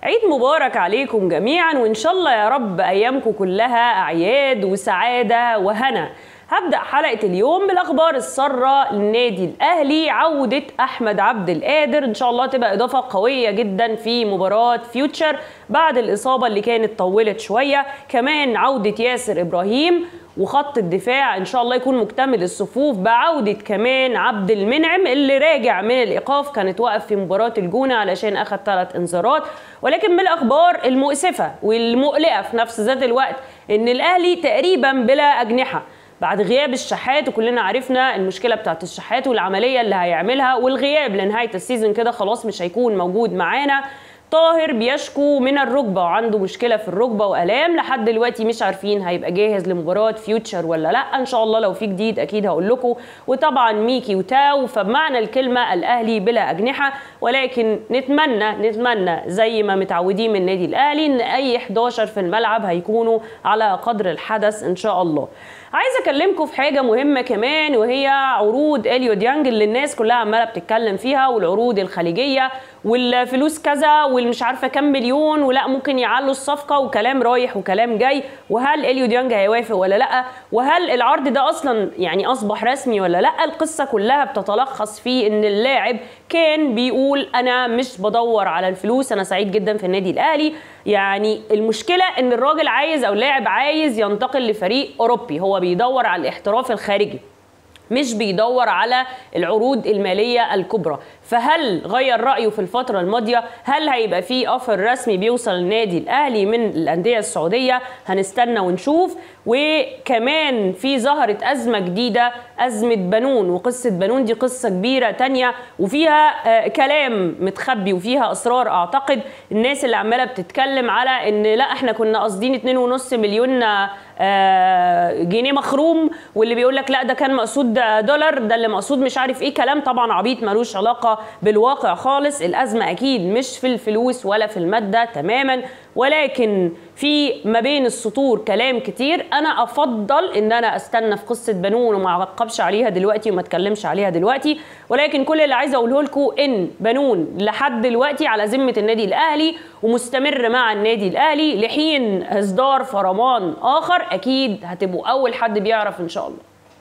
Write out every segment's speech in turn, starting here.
عيد مبارك عليكم جميعا وان شاء الله يا رب ايامكم كلها اعياد وسعاده وهنا هبدا حلقه اليوم بالاخبار الساره للنادي الاهلي عوده احمد عبد القادر ان شاء الله تبقى اضافه قويه جدا في مباراه فيوتشر بعد الاصابه اللي كانت طولت شويه كمان عوده ياسر ابراهيم وخط الدفاع ان شاء الله يكون مكتمل الصفوف بعوده كمان عبد المنعم اللي راجع من الايقاف كانت وقف في مباراه الجونه علشان اخذ ثلاث انذارات ولكن من الاخبار المؤسفه والمقلقه في نفس ذات الوقت ان الاهلي تقريبا بلا اجنحه بعد غياب الشحات وكلنا عرفنا المشكله بتاعت الشحات والعمليه اللي هيعملها والغياب لنهايه السيزون كده خلاص مش هيكون موجود معانا طاهر بيشكو من الركبه وعنده مشكله في الركبه والام لحد دلوقتي مش عارفين هيبقى جاهز لمباراه فيوتشر ولا لا ان شاء الله لو في جديد اكيد هقول لكم وطبعا ميكي وتاو فبمعنى الكلمه الاهلي بلا اجنحه ولكن نتمنى نتمنى زي ما متعودين من النادي الاهلي ان اي 11 في الملعب هيكونوا على قدر الحدث ان شاء الله عايزه اكلمكم في حاجه مهمه كمان وهي عروض اليو ديانج اللي الناس كلها عماله بتتكلم فيها والعروض الخليجيه والفلوس كذا والمش عارفه كام مليون ولا ممكن يعلوا الصفقه وكلام رايح وكلام جاي وهل اليو ديانج هيوافق ولا لا وهل العرض ده اصلا يعني اصبح رسمي ولا لا القصه كلها بتتلخص في ان اللاعب كان بيقول انا مش بدور على الفلوس انا سعيد جدا في النادي الاهلي يعني المشكله ان الراجل عايز او اللاعب عايز ينتقل لفريق اوروبي هو بيدور على الاحتراف الخارجي مش بيدور على العروض المالية الكبرى فهل غير رأيه في الفترة الماضية هل هيبقى في أوفر رسمي بيوصل للنادي الأهلي من الأندية السعودية هنستنى ونشوف وكمان في ظهرت أزمة جديدة أزمة بنون وقصة بنون دي قصة كبيرة تانية وفيها آه كلام متخبي وفيها أسرار أعتقد الناس اللي عمالة بتتكلم على إن لا إحنا كنا قاصدين 2.5 مليون آه جنيه مخروم واللي بيقول لك لا ده كان مقصود دولار ده اللي مقصود مش عارف ايه كلام طبعا عبيط ملوش علاقه بالواقع خالص الازمه اكيد مش في الفلوس ولا في الماده تماما ولكن في ما بين السطور كلام كتير انا افضل ان انا استنى في قصه بنون وما اعقبش عليها دلوقتي وما اتكلمش عليها دلوقتي ولكن كل اللي عايزه اقوله لكم ان بنون لحد دلوقتي على ذمه النادي الاهلي ومستمر مع النادي الاهلي لحين اصدار فرمان اخر اكيد هتبقوا اول حد بيعرف ان شاء الله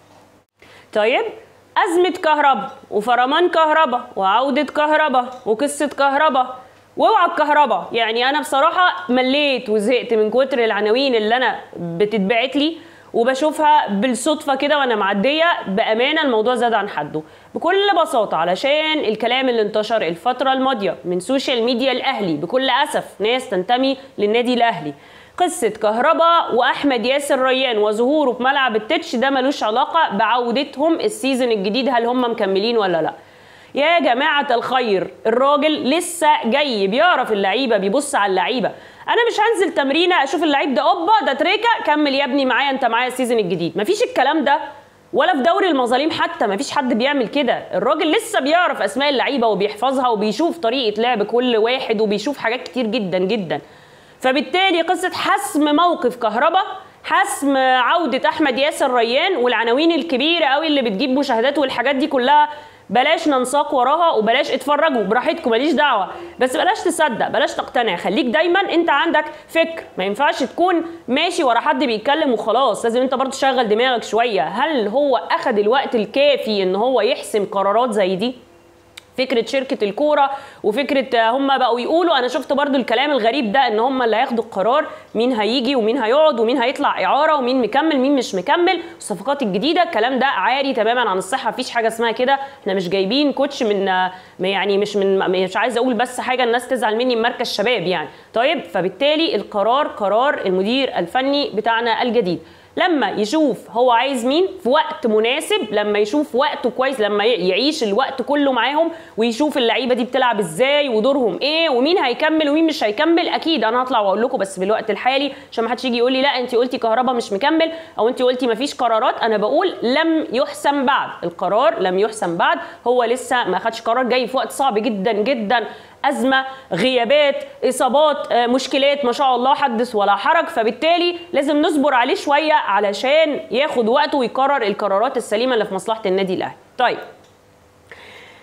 طيب أزمة كهرباء وفرمان كهرباء وعودة كهرباء وقصة كهرباء واوعى الكهرباء يعني انا بصراحه مليت وزهقت من كتر العناوين اللي انا بتتبعت لي وبشوفها بالصدفه كده وانا معديه بامانه الموضوع زاد عن حده بكل بساطه علشان الكلام اللي انتشر الفتره الماضيه من سوشيال ميديا الاهلي بكل اسف ناس تنتمي للنادي الاهلي قصة كهربا وأحمد ياسر ريان وظهوره في ملعب التتش ده ملوش علاقة بعودتهم السيزون الجديد هل هم مكملين ولا لأ يا جماعة الخير الراجل لسه جاي بيعرف اللعيبة بيبص على اللعيبة أنا مش هنزل تمرينة أشوف اللعيب ده أوبا ده تريكا كمل يا ابني معايا أنت معايا السيزون الجديد مفيش الكلام ده ولا في دوري المظالم حتى مفيش حد بيعمل كده الراجل لسه بيعرف أسماء اللعيبة وبيحفظها وبيشوف طريقة لعب كل واحد وبيشوف حاجات كتير جدا جدا فبالتالي قصة حسم موقف كهربا حسم عودة أحمد ياسر ريان والعناوين الكبيرة قوي اللي بتجيب مشاهدات والحاجات دي كلها بلاش ننساق وراها وبلاش اتفرجوا براحتكم ماليش دعوه بس بلاش تصدق بلاش تقتنع خليك دايما انت عندك فكر ما ينفعش تكون ماشي ورا حد بيتكلم وخلاص لازم انت برضه تشغل دماغك شويه هل هو اخد الوقت الكافي ان هو يحسم قرارات زي دي فكره شركه الكوره وفكره هم بقوا يقولوا انا شفت برضو الكلام الغريب ده ان هم اللي هياخدوا القرار مين هيجي ومين هيقعد ومين هيطلع اعاره ومين مكمل مين مش مكمل الصفقات الجديده الكلام ده عاري تماما عن الصحه مفيش حاجه اسمها كده احنا مش جايبين كوتش من يعني مش من مش عايز اقول بس حاجه الناس تزعل مني من مركز شباب يعني طيب فبالتالي القرار قرار المدير الفني بتاعنا الجديد لما يشوف هو عايز مين في وقت مناسب لما يشوف وقته كويس لما يعيش الوقت كله معاهم ويشوف اللعيبه دي بتلعب ازاي ودورهم ايه ومين هيكمل ومين مش هيكمل اكيد انا هطلع واقول لكم بس بالوقت الحالي عشان ما حدش يجي يقول لي لا انت قلتي كهربا مش مكمل او انت قلتي ما فيش قرارات انا بقول لم يحسم بعد القرار لم يحسم بعد هو لسه ما خدش قرار جاي في وقت صعب جدا جدا ازمه غيابات اصابات مشكلات ما شاء الله حدث ولا حرج فبالتالي لازم نصبر عليه شويه علشان ياخد وقته ويقرر القرارات السليمه اللي في مصلحه النادي الاهلي طيب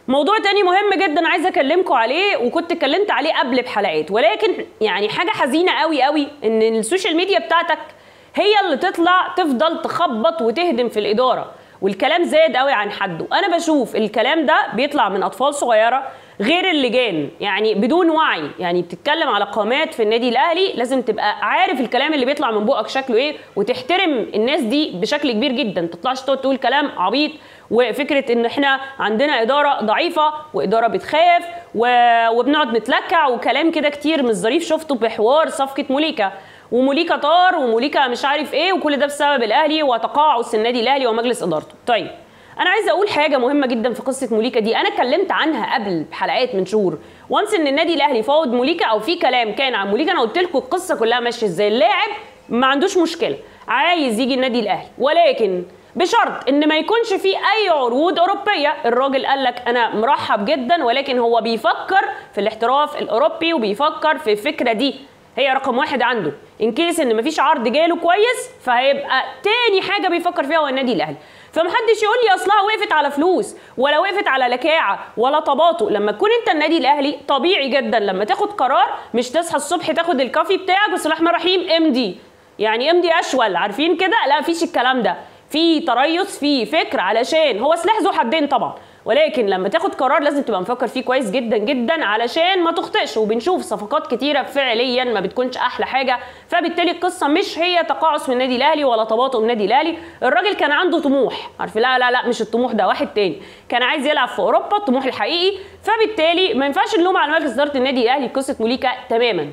موضوع تاني مهم جدا عايزه اكلمكم عليه وكنت اتكلمت عليه قبل بحلقات ولكن يعني حاجه حزينه قوي قوي ان السوشيال ميديا بتاعتك هي اللي تطلع تفضل تخبط وتهدم في الاداره والكلام زاد قوي عن حده انا بشوف الكلام ده بيطلع من اطفال صغيره غير اللجان يعني بدون وعي يعني بتتكلم على قامات في النادي الاهلي لازم تبقى عارف الكلام اللي بيطلع من بقك شكله ايه وتحترم الناس دي بشكل كبير جدا ما تطلعش تقعد تقول كلام عبيط وفكره ان احنا عندنا اداره ضعيفه واداره بتخاف و... وبنقعد نتلكع وكلام كده كتير مش ظريف شفته بحوار صفقه موليكا وموليكا طار وموليكا مش عارف ايه وكل ده بسبب الاهلي وتقاعس النادي الاهلي ومجلس ادارته طيب انا عايزه اقول حاجه مهمه جدا في قصه موليكا دي انا اتكلمت عنها قبل بحلقات من شهور وانس ان النادي الاهلي فاوض موليكا او في كلام كان عن موليكا انا قلت لكم القصه كلها ماشيه ازاي اللاعب ما عندوش مشكله عايز يجي النادي الاهلي ولكن بشرط ان ما يكونش في اي عروض اوروبيه الراجل قال لك انا مرحب جدا ولكن هو بيفكر في الاحتراف الاوروبي وبيفكر في الفكره دي هي رقم واحد عنده ان كيس ان مفيش عرض جاله كويس فهيبقى تاني حاجه بيفكر فيها هو النادي الاهلي فمحدش يقول لي اصلها وقفت على فلوس ولا وقفت على لكاعه ولا تباطؤ لما تكون انت النادي الاهلي طبيعي جدا لما تاخد قرار مش تصحى الصبح تاخد الكافي بتاعك بسم الله الرحمن الرحيم ام دي يعني ام دي اشول عارفين كده لا مفيش الكلام ده في تريث في فكر علشان هو سلاح ذو حدين طبعا ولكن لما تاخد قرار لازم تبقى مفكر فيه كويس جدا جدا علشان ما تخطئش وبنشوف صفقات كتيره فعليا ما بتكونش احلى حاجه فبالتالي القصه مش هي تقاعس من النادي الاهلي ولا تباطؤ من النادي الاهلي الراجل كان عنده طموح عارف لا لا لا مش الطموح ده واحد تاني كان عايز يلعب في اوروبا الطموح الحقيقي فبالتالي ما ينفعش نلوم على مجلس اداره النادي الاهلي قصه موليكا تماما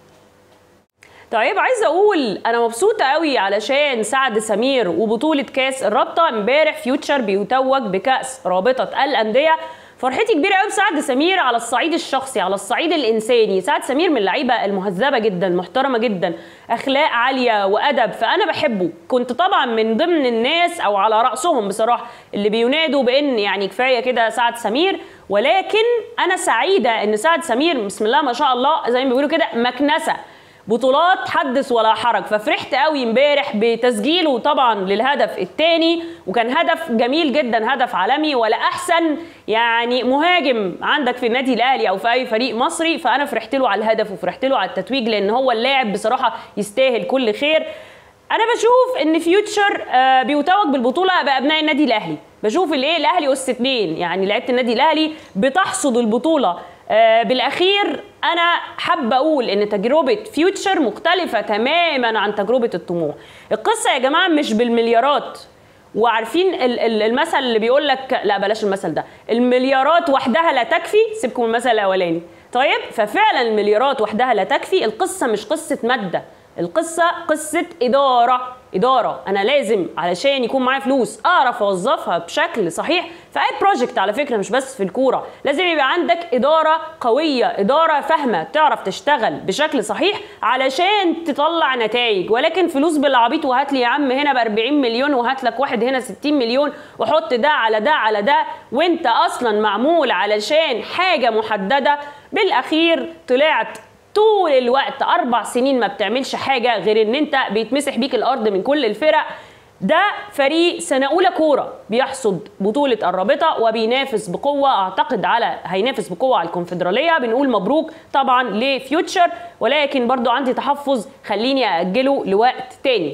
طيب عايزه اقول انا مبسوطه قوي علشان سعد سمير وبطوله كاس الرابطه امبارح فيوتشر بيتوج بكاس رابطه الانديه فرحتي كبيره قوي بسعد سمير على الصعيد الشخصي على الصعيد الانساني سعد سمير من اللعيبه المهذبه جدا محترمه جدا اخلاق عاليه وادب فانا بحبه كنت طبعا من ضمن الناس او على راسهم بصراحه اللي بينادوا بان يعني كفايه كده سعد سمير ولكن انا سعيده ان سعد سمير بسم الله ما شاء الله زي ما بيقولوا كده مكنسه بطولات حدث ولا حرج ففرحت قوي امبارح بتسجيله طبعا للهدف الثاني وكان هدف جميل جدا هدف عالمي ولا احسن يعني مهاجم عندك في النادي الاهلي او في اي فريق مصري فانا فرحت له على الهدف وفرحت له على التتويج لان هو اللاعب بصراحه يستاهل كل خير انا بشوف ان فيوتشر آه بيتوج بالبطوله بابناء النادي الاهلي بشوف الايه الاهلي اس اتنين يعني لعيبه النادي الاهلي بتحصد البطوله آه بالاخير انا حابه اقول ان تجربه فيوتشر مختلفه تماما عن تجربه الطموح القصه يا جماعه مش بالمليارات وعارفين المثل اللي بيقول لك لا بلاش المثل ده المليارات وحدها لا تكفي سيبكم من المثل الاولاني طيب ففعلا المليارات وحدها لا تكفي القصه مش قصه ماده القصه قصه اداره اداره انا لازم علشان يكون معايا فلوس اعرف اوظفها بشكل صحيح في اي بروجكت على فكره مش بس في الكوره لازم يبقى عندك اداره قويه اداره فاهمه تعرف تشتغل بشكل صحيح علشان تطلع نتائج ولكن فلوس بالعبيط وهات لي يا عم هنا ب 40 مليون وهات لك واحد هنا 60 مليون وحط ده على ده على ده وانت اصلا معمول علشان حاجه محدده بالاخير طلعت طول الوقت اربع سنين ما بتعملش حاجه غير ان انت بيتمسح بيك الارض من كل الفرق ده فريق سنة أولى كورة بيحصد بطولة الرابطة وبينافس بقوة أعتقد على هينافس بقوة على الكونفدرالية بنقول مبروك طبعا لفيوتشر ولكن برضو عندي تحفظ خليني أأجله لوقت تاني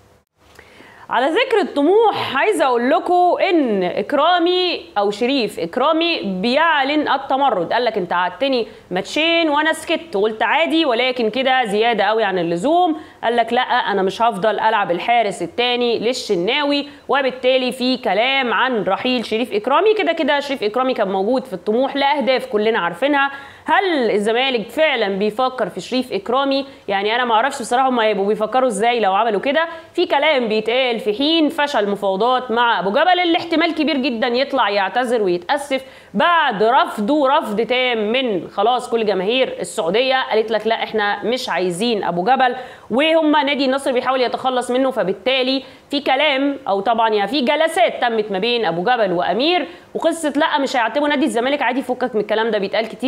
على ذكر الطموح عايزه اقول لكم ان اكرامي او شريف اكرامي بيعلن التمرد قال لك انت قعدتني ماتشين وانا سكت قلت عادي ولكن كده زياده قوي عن اللزوم قال لك لا انا مش هفضل العب الحارس الثاني للشناوي وبالتالي في كلام عن رحيل شريف اكرامي كده كده شريف اكرامي كان موجود في الطموح لاهداف كلنا عارفينها هل الزمالك فعلا بيفكر في شريف اكرامي يعني انا ما اعرفش بصراحه هم هيبقوا بيفكروا ازاي لو عملوا كده في كلام بيتقال في حين فشل مفاوضات مع ابو جبل اللي احتمال كبير جدا يطلع يعتذر ويتاسف بعد رفضه رفض تام من خلاص كل جماهير السعوديه قالت لك لا احنا مش عايزين ابو جبل وهم نادي النصر بيحاول يتخلص منه فبالتالي في كلام او طبعا يعني في جلسات تمت ما بين ابو جبل وامير وقصه لا مش هيعتبوا نادي الزمالك عادي فكك من الكلام ده بيتقال كتير ف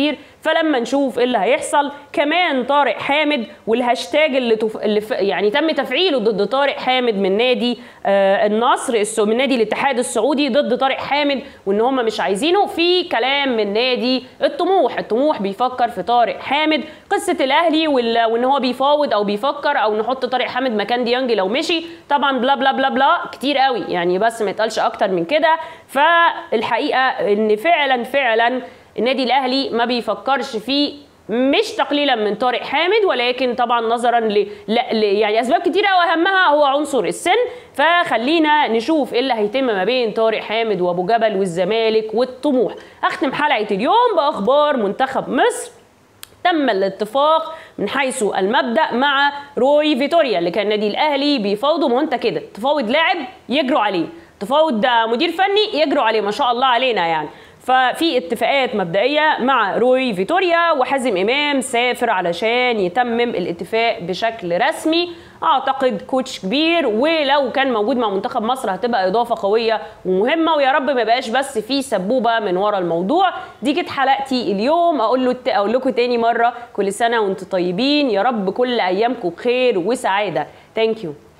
فلما نشوف ايه اللي هيحصل كمان طارق حامد والهاشتاج اللي, تف... اللي ف... يعني تم تفعيله ضد طارق حامد من نادي آه النصر الس... من نادي الاتحاد السعودي ضد طارق حامد وان هم مش عايزينه في كلام من نادي الطموح الطموح بيفكر في طارق حامد قصه الاهلي وال... وان هو بيفاوض او بيفكر او نحط طارق حامد مكان ديانج لو مشي طبعا بلا بلا بلا بلا كتير قوي يعني بس ما يتقالش اكتر من كده فالحقيقه ان فعلا فعلا النادي الاهلي ما بيفكرش فيه مش تقليلا من طارق حامد ولكن طبعا نظرا ل... ل... ل... يعني اسباب كتيره واهمها هو عنصر السن فخلينا نشوف ايه اللي هيتم ما بين طارق حامد وابو جبل والزمالك والطموح اختم حلقه اليوم باخبار منتخب مصر تم الاتفاق من حيث المبدا مع روي فيتوريا اللي كان النادي الاهلي بيفاوضه ما انت كده تفاوض لاعب يجروا عليه تفاوض مدير فني يجروا عليه ما شاء الله علينا يعني ففي اتفاقات مبدئيه مع روي فيتوريا وحازم امام سافر علشان يتمم الاتفاق بشكل رسمي اعتقد كوتش كبير ولو كان موجود مع منتخب مصر هتبقى اضافه قويه ومهمه ويا رب ما يبقاش بس في سبوبه من ورا الموضوع دي كانت حلقتي اليوم اقول له اقول لكم تاني مره كل سنه وانتم طيبين يا رب كل ايامكم بخير وسعاده ثانك يو